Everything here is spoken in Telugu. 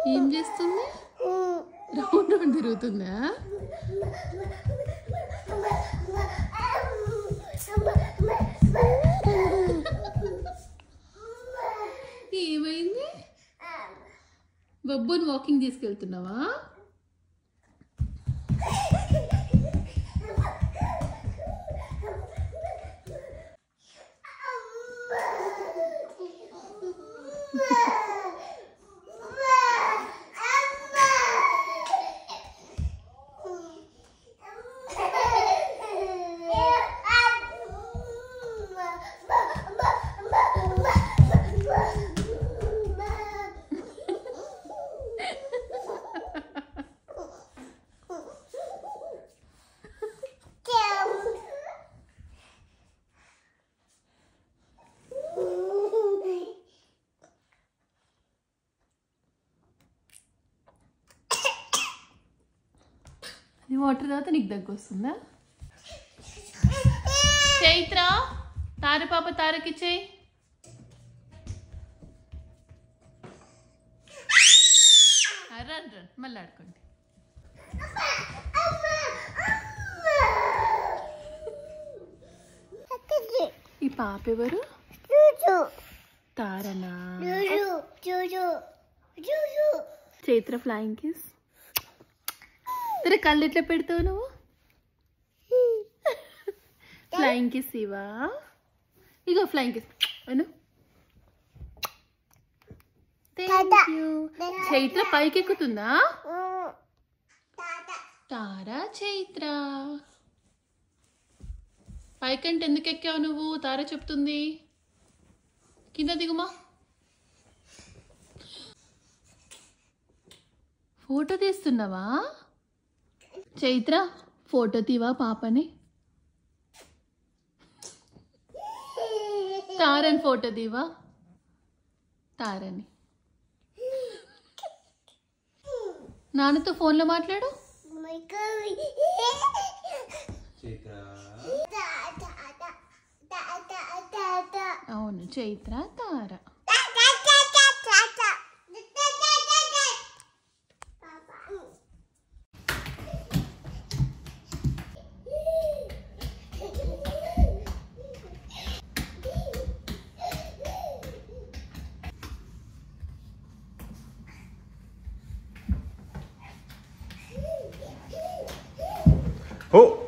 ఏం చేస్తుంది రౌండ్ రౌండ్ తిరుగుతుందా ఏమైంది బబ్బుని వాకింగ్ తీసుకెళ్తున్నావా అది వాటర్ తాగితే నీకు దగ్గు వస్తుందా చైత్ర తార పాప తారకి చేయి రన్ రన్ మళ్ళీ ఆడుకోండి ఈ పాప ఎవరు తారనా చైత్ర ఫ్లయింగ్ కిస్ సరే కళ్ళు ఎట్లా పెడతావు నువ్వు ఫ్లయింగ్ కిస్ ఇవా ఇగో ఫ్లయింగ్ కిస్ అను థ్యాంక్ యూ చైత్ర పైకి ఎక్కుతుందా తారా చైత్ర పైకంటే ఎందుకు ఎక్కావు నువ్వు తార చెప్తుంది కింద దిగుమా ఫోటో తీస్తున్నావా చైత్ర ఫోటో తీవా పాపని తారని ఫోటో తీవా తారని నాన్నతో ఫోన్లో మాట్లాడు చైత్ర అవును చైత్ర తార ఓ